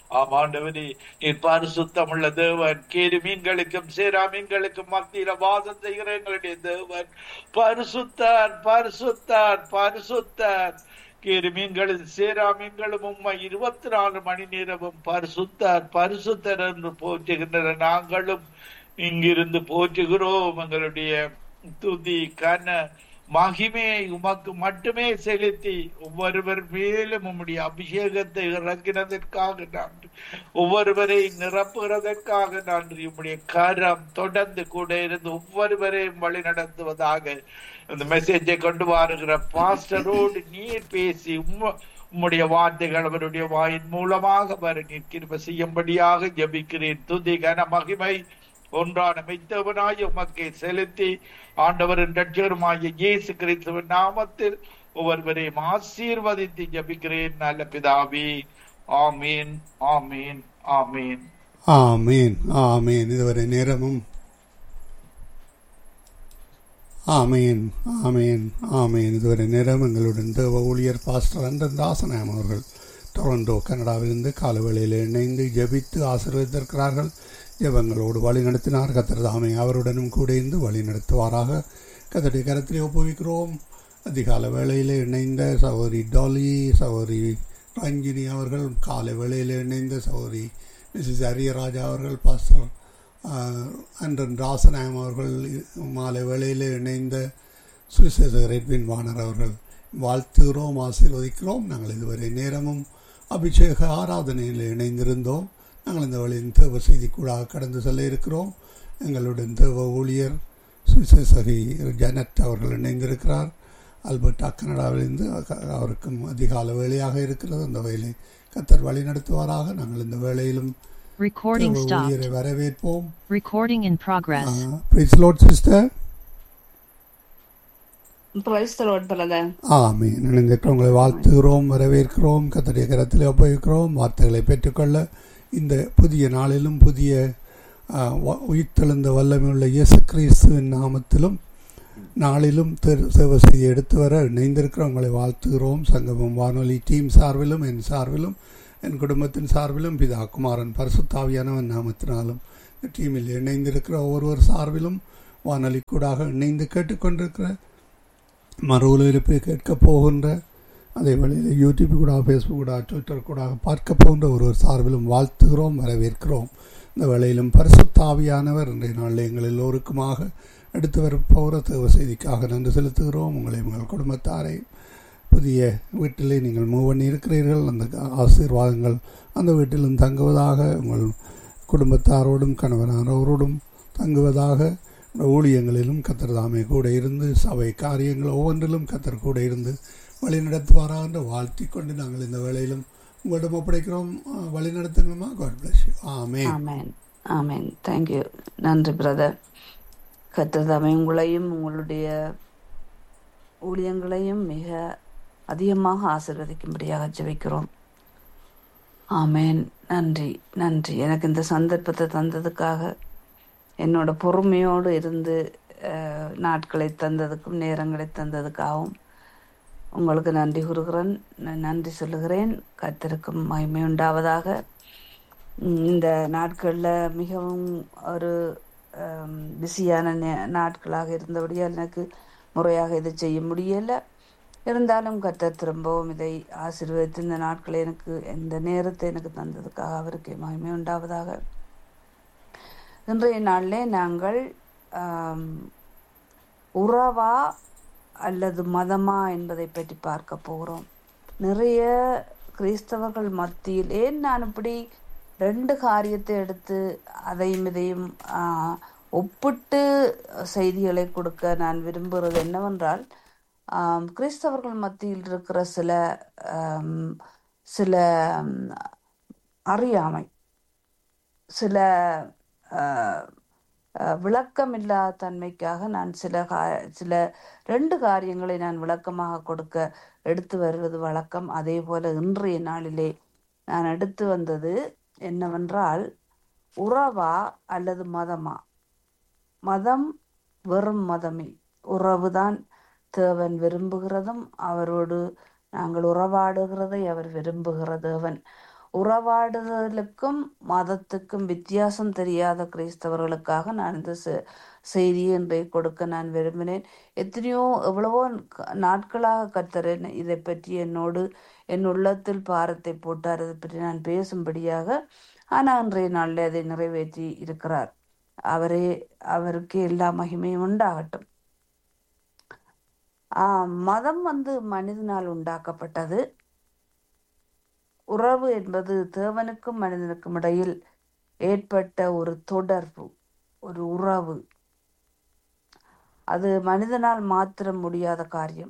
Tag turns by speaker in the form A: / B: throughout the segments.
A: ஆமாண்டவரே நீர் பரிசுத்தமுள்ள தேவன் கேரு மீன்களுக்கும் சேரா மீன்களுக்கும் மத்தியில வாசம் செய்கிற எங்களுடைய தேவன் பரிசுத்தர் பரிசுத்தர் பரிசுத்தர் கேரு மீன்களும் சேரா மீன்களும் உண்மை இருபத்தி நாலு மணி நேரமும் பரிசுத்தர் பரிசுத்தர் என்று போற்றுகின்றன நாங்களும் இங்கிருந்து போற்றுகிறோம் எங்களுடைய துதி கன மகிமையை உமக்கு மட்டுமே செலுத்தி ஒவ்வொருவர் மேலும் உம்முடைய அபிஷேகத்தை இறக்கினதற்காக நன்றி ஒவ்வொருவரை நிரப்புகிறதற்காக நன்றி உம்முடைய கரம் தொடர்ந்து கூட இருந்து ஒவ்வொருவரையும் வழி நடத்துவதாக இந்த மெசேஜை கொண்டு வருகிற பாஸ்டரோடு நீர் பேசி உம்ம உம்முடைய வார்த்தைகள் அவருடைய வாயின் மூலமாக வர நீர் கிருப செய்யும்படியாக ஜபிக்கிறேன் துதி கன மகிமை ஒன்றான மெய்த்தவனாய் உமக்கை செலுத்தி ஆண்டவரின் ரட்சகருமாய இயேசு கிறிஸ்துவின் நாமத்தில் ஒவ்வொருவரையும் ஆசீர்வதித்து ஜபிக்கிறேன் நல்ல பிதாவே ஆமீன் ஆமீன் ஆமீன்
B: ஆமேன் ஆமேன் இதுவரை நேரமும் ஆமேன் ஆமேன் ஆமேன் இதுவரை நேரம் எங்களுடன் தேவ ஊழியர் பாஸ்டர் அந்தன் தாசனாம் அவர்கள் டொரண்டோ கனடாவிலிருந்து காலவேளையில் இணைந்து ஜெபித்து ஆசீர்வதித்திருக்கிறார்கள் ஜெபங்களோடு வழி நடத்தினார் கத்தர் தாமே அவருடனும் கூட இருந்து வழி நடத்துவாராக கத்தருடைய கரத்திலே ஒப்புவிக்கிறோம் அதிகால வேளையில் இணைந்த சகோதரி டாலி சகோதரி ரஞ்சினி அவர்கள் காலை வேளையில் இணைந்த சகோதரி மிஸ்ஸஸ் அரியராஜா அவர்கள் பாஸ்டர் அன்றன் ராசநாயம் அவர்கள் மாலை வேளையில் இணைந்த சுவிசேஷகர் எட்வின் வாணர் அவர்கள் வாழ்த்துகிறோம் ஆசீர்வதிக்கிறோம் நாங்கள் இதுவரை நேரமும் அபிஷேக ஆராதனையில் இணைந்திருந்தோம் நாங்கள் இந்த வழியின் தேவ செய்திக்கூடாக கடந்து செல்ல இருக்கிறோம் எங்களுடன் தேவ ஊழியர் சுவிசேஷகி ஜனட் அவர்கள் இணைந்திருக்கிறார் அல்பர்டா கனடாவிலிருந்து அவருக்கும் அதிகால வேலையாக இருக்கிறது அந்த வேலை கத்தர் வழி நடத்துவாராக நாங்கள் இந்த வேலையிலும்
C: Recording
B: தேவ
C: stopped.
B: ஊழியரை வரவேற்போம்
C: Recording in progress.
B: Praise lord sister
D: praise lord brother
B: ஆமே நினைந்திருக்கிறவங்களை வாழ்த்துகிறோம் வரவேற்கிறோம் கத்தடைய கரத்தில் ஒப்புவிக்கிறோம் வார்த்தைகளை பெற்றுக்கொள்ள இந்த புதிய நாளிலும் புதிய ஆ, வ- உயிர்த்தெழுந்த வல்லமையுள்ள இயேசு கிறிஸ்துவின் நாமத்திலும் நாளிலும் திரு- சேவை செய்தி எடுத்து வர இணைந்திருக்கிறவங்களை வாழ்த்துகிறோம் சங்கமம் வானொலி டீம் சார்பிலும் என் சார்பிலும் என் குடும்பத்தின் சார்பிலும் பிதா குமாரன் பரிசுத்தாவியானவன் நாமத்தினாலும் இந்த டீமில் இணைந்திருக்கிற ஒவ்வொருவர் சார்பிலும் வானொலி கூடாக இணைந்து கேட்டுக்கொண்டிருக்கிற மறு ஒலிபரப்பை கேட்கப் போகின்ற அதே வேளையில் யூடியூப் கூட ஃபேஸ்புக் கூட ட்விட்டர் கூட பார்க்க போகின்ற ஒரு ஒரு சார்பிலும் வாழ்த்துகிறோம் வரவேற்கிறோம் இந்த வேளையிலும் பரிசுத்தாவியானவர் இன்றைய நாளில் எங்கள் எல்லோருக்குமாக எடுத்து வரப்போகிற தேவ செய்திக்காக நன்றி செலுத்துகிறோம் உங்களை உங்கள் குடும்பத்தாரை புதிய வீட்டிலே நீங்கள் மூவ் பண்ணி இருக்கிறீர்கள் அந்த ஆசீர்வாதங்கள் அந்த வீட்டிலும் தங்குவதாக உங்கள் குடும்பத்தாரோடும் கணவனாரோடும் தங்குவதாக இந்த ஊழியங்களிலும் கத்தர் தாமே கூட இருந்து சபை காரியங்கள் ஒவ்வொன்றிலும் கத்தர் கூட இருந்து வழி நடத்துவாரா என்று வாழ்த்தி கொண்டு நாங்கள் இந்த வேளையிலும் உங்களிடம் ஒப்படைக்கிறோம் அஹ், வழி நடத்துங்கம்மா காட் பிளஸ் யூ ஆமே
D: ஆமென் ஆமென் தேங்க்யூ நன்றி பிரதர் கத்திரதாமை உங்களையும் உங்களுடைய ஊழியங்களையும் மிக அதிகமாக ஆசீர்வதிக்கும்படியாக ஜெபிக்கிறோம் ஆமென் நன்றி நன்றி எனக்கு இந்த சந்தர்ப்பத்தை தந்ததுக்காக என்னோட பொறுமையோடு இருந்து அஹ், நாட்களை தந்ததுக்கும் நேரங்களை தந்ததுக்காகவும் உங்களுக்கு நன்றி கூறுகிறேன் ந- நன்றி சொல்லுகிறேன் கத்திருக்கும் மகிமை உண்டாவதாக உம், இந்த நாட்களில் மிகவும் ஒரு பிஸியான நாட்களாக இருந்தபடியால் எனக்கு முறையாக இதை செய்ய முடியலை இருந்தாலும் கர்த்தர் திரும்பவும் இதை ஆசீர்வதித்து இந்த நாட்களை எனக்கு இந்த நேரத்தை எனக்கு தந்ததுக்காக அவருக்கு மகிமை உண்டாவதாக இன்றைய நாளிலே நாங்கள் ஆம், உறவா அல்லது மதமா என்பதை பற்றி பார்க்க போகிறோம் நிறைய கிறிஸ்தவர்கள் மத்தியில் ஏன் நான் இப்படி ரெண்டு காரியத்தை எடுத்து அதையும் இதையும் ஆ, ஒப்பிட்டு செய்திகளை கொடுக்க நான் விரும்புகிறது என்னவென்றால் ஆம், கிறிஸ்தவர்கள் மத்தியில் இருக்கிற சில ஆம், சில ம், அறியாமை சில அஹ், அஹ், விளக்கமில்லா தன்மைக்காக நான் சில கா சில ரெண்டு காரியங்களை நான் விளக்கமாக கொடுக்க எடுத்து வருவது வழக்கம் அதே போல இன்றைய நாளிலே நான் எடுத்து வந்தது என்னவென்றால் உறவா அல்லது மதமா மதம் வெறும் மதமே உறவுதான் தேவன் விரும்புகிறதும் அவரோடு நாங்கள் உறவாடுகிறதை அவர் விரும்புகிற தேவன் உறவாடுதலுக்கும் மதத்துக்கும் வித்தியாசம் தெரியாத கிறிஸ்தவர்களுக்காக நான் இந்த செ- செய்தியை இன்றைய கொடுக்க நான் விரும்பினேன் எத்தனையோ எவ்வளவோ க- நாட்களாக கர்த்தர் என்னை இதை பற்றி என்னோடு என் உள்ளத்தில் பாரத்தை போட்டார் அதை பற்றி நான் பேசும்படியாக ஆனால் இன்றைய நாளில் அதை நிறைவேற்றி இருக்கிறார் அவரே அவருக்கு எல்லா மகிமையும் உண்டாகட்டும் ஆஹ் மதம் வந்து மனிதனால் உண்டாக்கப்பட்டது உறவு என்பது தேவனுக்கும் மனிதனுக்கும் இடையில் ஏற்பட்ட ஒரு தொடர்பு ஒரு உறவு அது மனிதனால் மாத்திரம் முடியாத காரியம்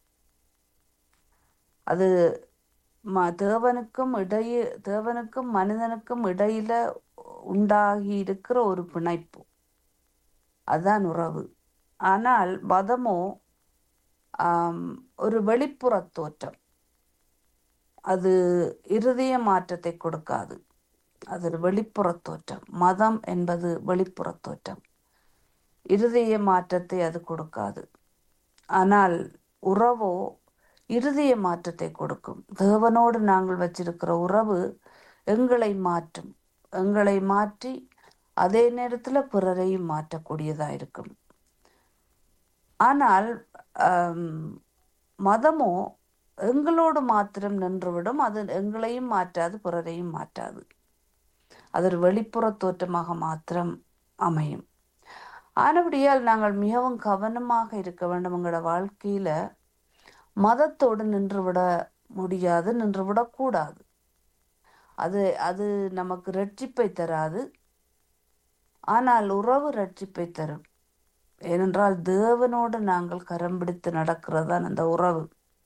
D: அது ம தேவனுக்கும் இடையே தேவனுக்கும் மனிதனுக்கும் இடையில உண்டாகி இருக்கிற ஒரு பிணைப்பு அதுதான் உறவு ஆனால் மதமோ ஆம், ஒரு வெளிப்புற தோற்றம் அது இருதய மாற்றத்தை கொடுக்காது அது ஒரு வெளிப்புற தோற்றம் மதம் என்பது வெளிப்புற தோற்றம் இருதய மாற்றத்தை அது கொடுக்காது ஆனால் உறவோ இருதய மாற்றத்தை கொடுக்கும் தேவனோடு நாங்கள் வச்சிருக்கிற உறவு எங்களை மாற்றும் எங்களை மாற்றி அதே நேரத்தில் பிறரையும் மாற்றக்கூடியதா இருக்கும் ஆனால் ஆம், மதமோ எங்களோடு மாத்திரம் நின்றுவிடும் அது எங்களையும் மாற்றாது பிறரையும் மாற்றாது அது ஒரு வெளிப்புற தோற்றமாக மாத்திரம் அமையும் ஆனபடியால் நாங்கள் மிகவும் கவனமாக இருக்க வேண்டும் எங்களோட வாழ்க்கையில மதத்தோடு நின்றுவிட முடியாது நின்றுவிடக்கூடாது அது அது நமக்கு ரட்சிப்பை தராது ஆனால் உறவு ரட்சிப்பை தரும் ஏனென்றால் தேவனோடு நாங்கள் கரம் பிடித்து நடக்கிறது தான் அந்த உறவு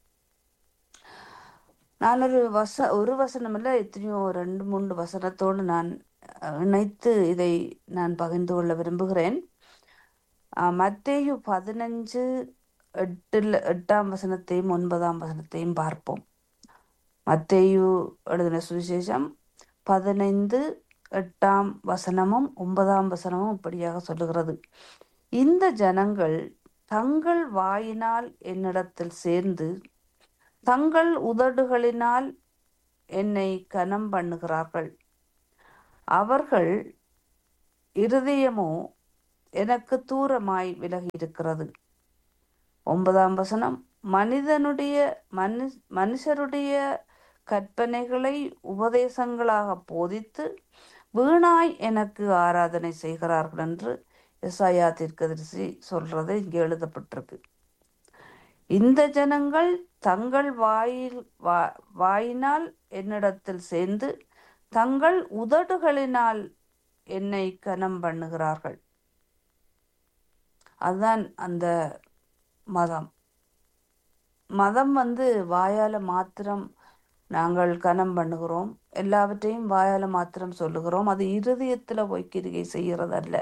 D: நான் ஒரு வச ஒரு வசனம் இல்லை எத்தனையோ ரெண்டு மூன்று வசனத்தோடு நான் அஹ், இணைத்து இதை நான் பகிர்ந்து கொள்ள விரும்புகிறேன் அஹ், மத்தேயு பதினஞ்சு எட்டில் எட்டாம் வசனத்தையும் ஒன்பதாம் வசனத்தையும் பார்ப்போம் மத்தேயு எழுதின சுவிசேஷம் பதினைந்து எட்டாம் வசனமும் ஒன்பதாம் வசனமும் இப்படியாக சொல்லுகிறது இந்த ஜனங்கள் தங்கள் வாயினால் என்னிடத்தில் சேர்ந்து தங்கள் உதடுகளினால் என்னை கனம் பண்ணுகிறார்கள் அவர்கள் இருதயமோ எனக்கு தூரமாய் விலகி இருக்கிறது ஒன்பதாம் வசனம் மனிதனுடைய மனு மனுஷருடைய கற்பனைகளை உபதேசங்களாக போதித்து வீணாய் எனக்கு ஆராதனை செய்கிறார்கள் என்று எசாயா தீர்க்கதரிசி சொல்றது இங்கே எழுதப்பட்டிருக்கு இந்த ஜனங்கள் தங்கள் வாயில் வா- வாயினால் என்னிடத்தில் சேர்ந்து தங்கள் உதடுகளினால் என்னை கனம் பண்ணுகிறார்கள் அதுதான் அந்த மதம் மதம் வந்து வாயால மாத்திரம் நாங்கள் கனம் பண்ணுகிறோம் எல்லாவற்றையும் வாயால மாத்திரம் சொல்லுகிறோம் அது இருதயத்துல போய் கிரிகை செய்கிறதல்ல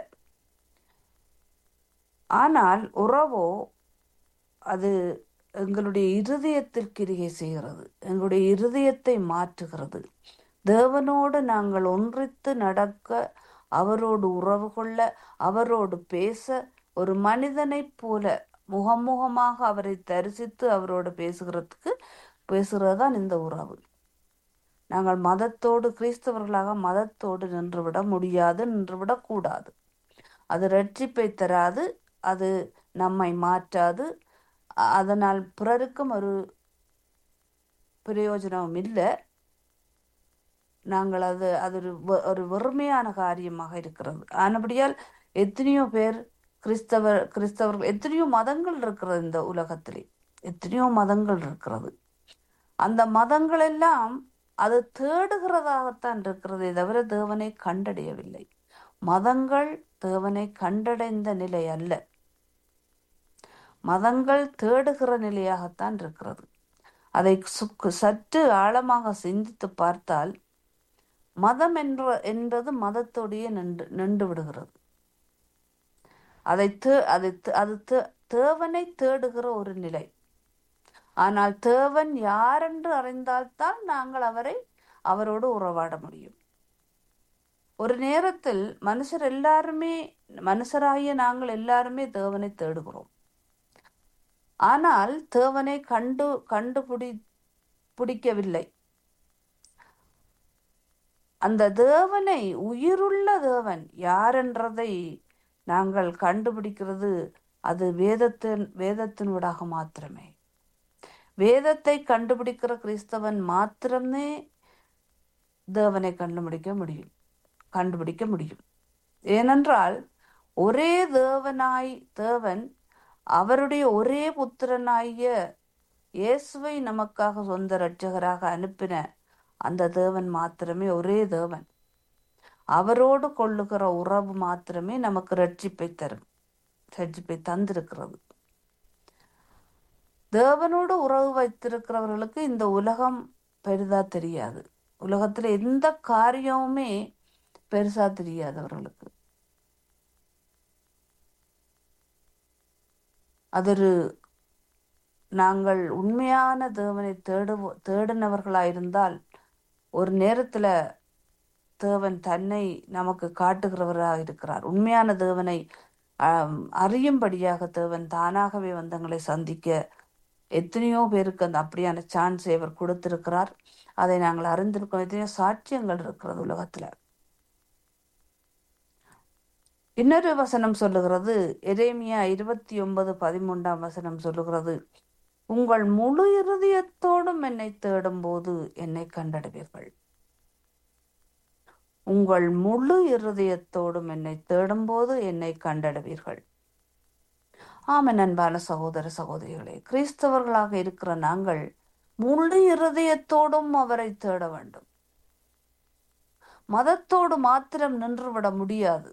D: ஆனால் உறவோ அது எங்களுடைய இருதயத்தில் கிரிகை செய்கிறது எங்களுடைய இருதயத்தை மாற்றுகிறது தேவனோடு நாங்கள் ஒன்றித்து நடக்க அவரோடு உறவு கொள்ள அவரோடு பேச ஒரு மனிதனைப் போல முகமுகமாக அவரை தரிசித்து அவரோடு பேசுகிறதுக்கு பேசுகிறது தான் இந்த உறவு நாங்கள் மதத்தோடு கிறிஸ்தவர்களாக மதத்தோடு நின்றுவிட முடியாது நின்றுவிடக் கூடாது அது ரட்சிப்பை தராது அது நம்மை மாற்றாது அ- அதனால் பிறருக்கும் ஒரு பிரயோஜனமும் இல்லை நாங்கள் அது அது ஒரு வெ- ஒரு வெறுமையான காரியமாக இருக்கிறது ஆனபடியால் எத்தனையோ பேர் கிறிஸ்தவர் கிறிஸ்தவர்கள் எத்தனையோ மதங்கள் இருக்கிறது இந்த உலகத்திலே எத்தனையோ மதங்கள் இருக்கிறது அந்த மதங்கள் எல்லாம் அது தேடுகிறதாகத்தான் இருக்கிறதே தவிர தேவனை கண்டடையவில்லை மதங்கள் தேவனை கண்டடைந்த நிலை அல்ல மதங்கள் தேடுகிற நிலையாகத்தான் இருக்கிறது அதை சுக்கு சற்று ஆழமாக சிந்தித்து பார்த்தால் மதம் என்ற என்பது மதத்தோடையே நின்று நின்று விடுகிறது அதை தே அதை தே- அது தே- தேவனை தேடுகிற ஒரு நிலை ஆனால் தேவன் யாரென்று அறிந்தால்தான் நாங்கள் அவரை அவரோடு உறவாட முடியும் ஒரு நேரத்தில் மனுஷர் எல்லாருமே மனுஷராகிய நாங்கள் எல்லாருமே தேவனை தேடுகிறோம் ஆனால் தேவனை கண்டு கண்டுபிடி பிடிக்கவில்லை அந்த தேவனை உயிருள்ள தேவன் யாரென்றதை நாங்கள் கண்டுபிடிக்கிறது அது வேதத்தின் வேதத்தினூடாக மாத்திரமே வேதத்தை கண்டுபிடிக்கிற கிறிஸ்தவன் மாத்திரமே தேவனை கண்டுபிடிக்க முடியும் கண்டுபிடிக்க முடியும் ஏனென்றால் ஒரே தேவனாய் தேவன் அவருடைய ஒரே புத்திரனாகிய இயேசுவை நமக்காக சொந்த இரட்சகராக அனுப்பின அந்த தேவன் மாத்திரமே ஒரே தேவன் அவரோடு கொள்ளுகிற உறவு மாத்திரமே நமக்கு ரட்சிப்பை தரும் ரட்சிப்பை தந்திருக்கிறது தேவனோடு உறவு வைத்திருக்கிறவர்களுக்கு இந்த உலகம் பெரிதா தெரியாது உலகத்துல எந்த காரியமுமே பெருசா தெரியாது அவர்களுக்கு அதொரு நாங்கள் உண்மையான தேவனை தேடுவோ தேடினவர்களாயிருந்தால் ஒரு நேரத்துல தேவன் தன்னை நமக்கு காட்டுகிறவராக இருக்கிறார் உண்மையான தேவனை ஆம், அறியும்படியாக தேவன் தானாகவே வந்தங்களை சந்திக்க எத்தனையோ பேருக்கு அந்த அப்படியான சான்ஸை அவர் கொடுத்திருக்கிறார் அதை நாங்கள் அறிந்திருக்கோம் எத்தனையோ சாட்சியங்கள் இருக்கிறது உலகத்துல இன்னொரு வசனம் சொல்லுகிறது எரேமியா இருபத்தி ஒன்பது பதிமூன்றாம் வசனம் சொல்லுகிறது உங்கள் முழு இருதயத்தோடும் என்னை தேடும்போது என்னை கண்டடைவீர்கள் உங்கள் முழு இருதயத்தோடும் என்னை தேடும்போது என்னை கண்டடைவீர்கள் ஆமென் அன்பான சகோதர சகோதரிகளே கிறிஸ்தவர்களாக இருக்கிற நாங்கள் முழு இருதயத்தோடும் அவரை தேட வேண்டும் மதத்தோடு மாத்திரம் நின்றுவிட முடியாது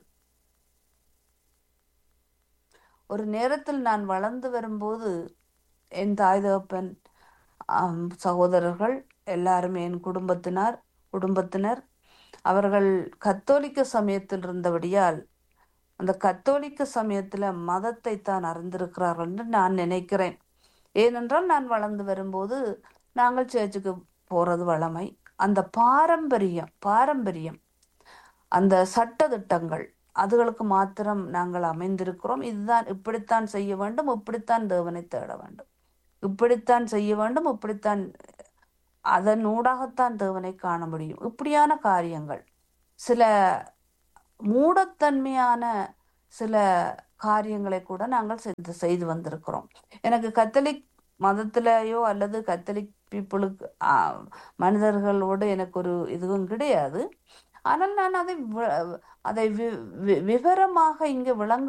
D: ஒரு நேரத்தில் நான் வளர்ந்து வரும்போது என் தாய் தகப்பன் ஆம், சகோதரர்கள் எல்லாருமே என் குடும்பத்தினர் குடும்பத்தினர் அவர்கள் கத்தோலிக்க சமயத்தில் இருந்தபடியால் அந்த கத்தோலிக்க சமயத்துல மதத்தை தான் அறிந்திருக்கிறார்கள் என்று நான் நினைக்கிறேன் ஏனென்றால் நான் வளர்ந்து வரும்போது நாங்கள் சேர்ச்சுக்கு போறது வழமை அந்த பாரம்பரியம் பாரம்பரியம் அந்த சட்ட திட்டங்கள் அதுகளுக்கு மாத்திரம் நாங்கள் அமைந்திருக்கிறோம் இதுதான் இப்படித்தான் செய்ய வேண்டும் இப்படித்தான் தேவனை தேட வேண்டும் இப்படித்தான் செய்ய வேண்டும் இப்படித்தான் அதன் ஊடாகத்தான் தேவனை காண முடியும் இப்படியான காரியங்கள் சில மூடத்தன்மையான சில காரியங்களை கூட நாங்கள் செய்து செய்து வந்திருக்கிறோம் எனக்கு கத்தலிக் மதத்திலேயோ அல்லது கத்தலிக் பீப்புளுக்கு மனிதர்களோடு எனக்கு ஒரு இதுவும் கிடையாது ஆனால் நான் அதை வி- அதை வி- வி- விவரமாக இங்கு விளங்க